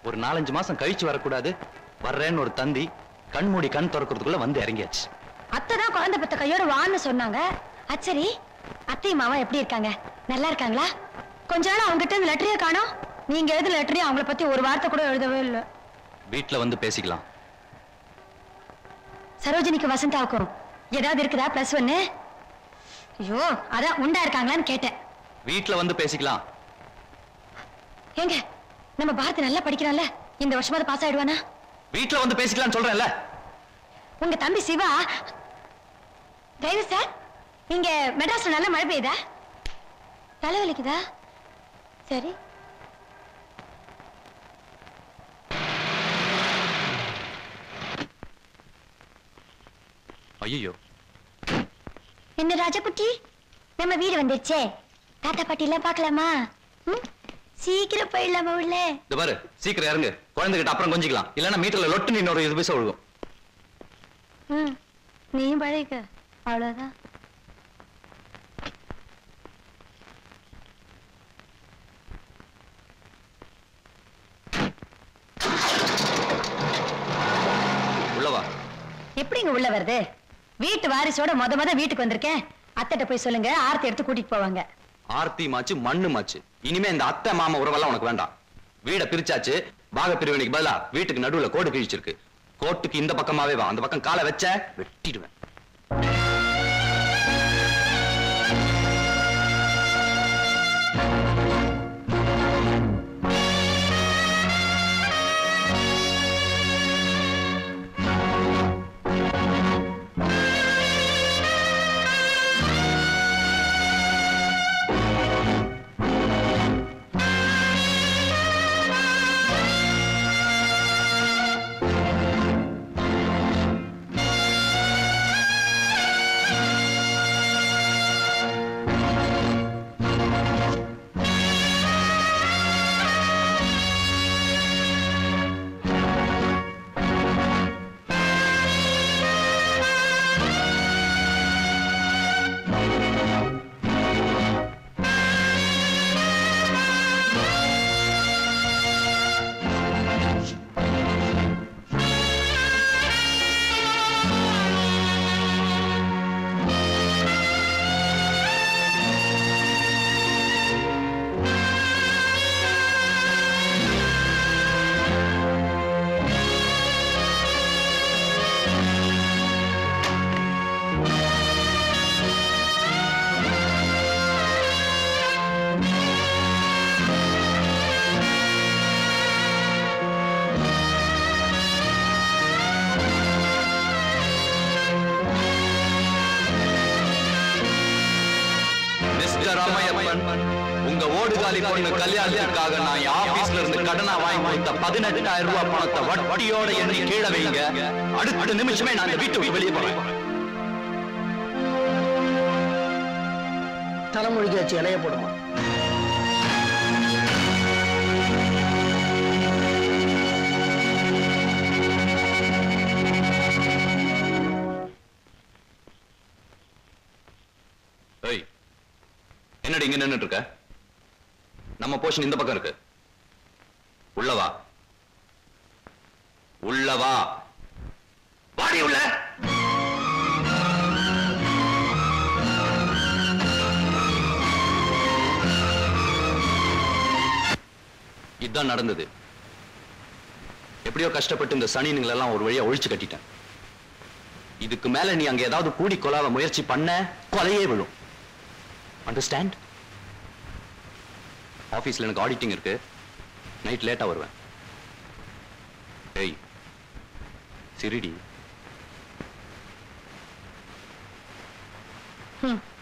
ஒரு நாலஞ்சு மாசம் கழிச்சு வரக்கூடாது வர்றேன்னு ஒரு தந்தி கண் மூடி கண் திறக்கிறதுக்குள்ள வந்து இறங்கியாச்சு அத்தை தான் குழந்தை பெத்த கையோட வான்னு சொன்னாங்க அச்சரி அத்தையும் மாமா எப்படி இருக்காங்க நல்லா இருக்காங்களா கொஞ்ச நாள் அவங்க கிட்ட இந்த லெட்டரையே காணோம் நீங்க எழுது லெட்டரையும் அவங்கள பத்தி ஒரு வார்த்தை கூட எழுதவே இல்லை வீட்டுல வந்து பேசிக்கலாம் சரோஜினிக்கு வசந்தாவுக்கும் ஏதாவது இருக்குதா பிளஸ் ஒன்னு ஐயோ அதான் உண்டா இருக்காங்களான்னு கேட்டேன் வீட்டுல வந்து பேசிக்கலாம் ஏங்க நம்ம பாரதி நல்லா படிக்கிறான்ல இந்த வருஷமாவது பாஸ் ஆயிடுவானா வீட்டுல வந்து பேசிக்கலாம்னு சொல்றேன்ல உங்க தம்பி சிவா தயவு சார் இங்க மெட்ராஸ்ல நல்ல மழை பெய்யுதா தலைவலிக்குதா சரி ஐயோ என்ன ராஜகுட்டி நம்ம வீடு வந்துருச்சே தாத்தா பாட்டி எல்லாம் பார்க்கலாமா ம்? சீக்கிரம் போயிடலாமா உள்ள இந்த பாரு சீக்கிரம் இறங்கு குழந்தைகிட்ட அப்புறம் கொஞ்சிக்கலாம் இல்லன்னா மீட்டர்ல லொட்டு இன்னொரு இது பைசா ஒழுகும் ம் நீயும் பழகிக்க அவ்வளவுதான் உள்ளவா எப்படிங்க உள்ள வருது வீட்டு வாரிசோட மொத மொத வீட்டுக்கு வந்திருக்கேன் அத்தைட்ட போய் சொல்லுங்க ஆர்த்தி எடுத்து கூட்டிட்டு போவாங்க ஆர்த்தி மாச்சு மண்ணு மாச்சு இனிமே இந்த அத்தை மாமா உறவெல்லாம் உனக்கு வேண்டாம் வீட பிரிச்சாச்சு பாக பிரிவினைக்கு பதிலா வீட்டுக்கு நடுவுல கோடு கிழிச்சிருக்கு கோட்டுக்கு இந்த பக்கமாவே வா அந்த பக்கம் காலை வச்ச வெட்டிடுவேன் மிஸ்டர் ராமையப்பன் உங்க ஓடுகாலி பொண்ணு கல்யாணத்துக்காக நான் என் ஆபீஸ்ல இருந்து கடனா வாங்கி கொடுத்த பதினெட்டாயிரம் ரூபாய் பணத்தை வட்டியோட எண்ணி கீழே வைங்க அடுத்த நிமிஷமே நான் இந்த வீட்டு விட்டு வெளியே போறேன் தலைமொழிக்கு வச்சு இலைய போடுமா ஏய் என்னடி இங்க நின்னுட்டு இருக்க நம்ம போர்ஷன் இந்த பக்கம் இருக்கு உள்ளவா உள்ளவா வாடி உள்ள இதுதான் நடந்தது எப்படியோ கஷ்டப்பட்டு இந்த சனிங்களை எல்லாம் ஒரு வழியா ஒழிச்சு கட்டிட்டேன் இதுக்கு மேல நீ அங்க ஏதாவது கூடி கொலாவ முயற்சி பண்ண கொலையே விழும் அண்டர்ஸ்டாண்ட் ஆபீஸ்ல எனக்கு ஆடிட்டிங் இருக்கு நைட் லேட்டா வருவேன் ஏய் சிரிடி ம்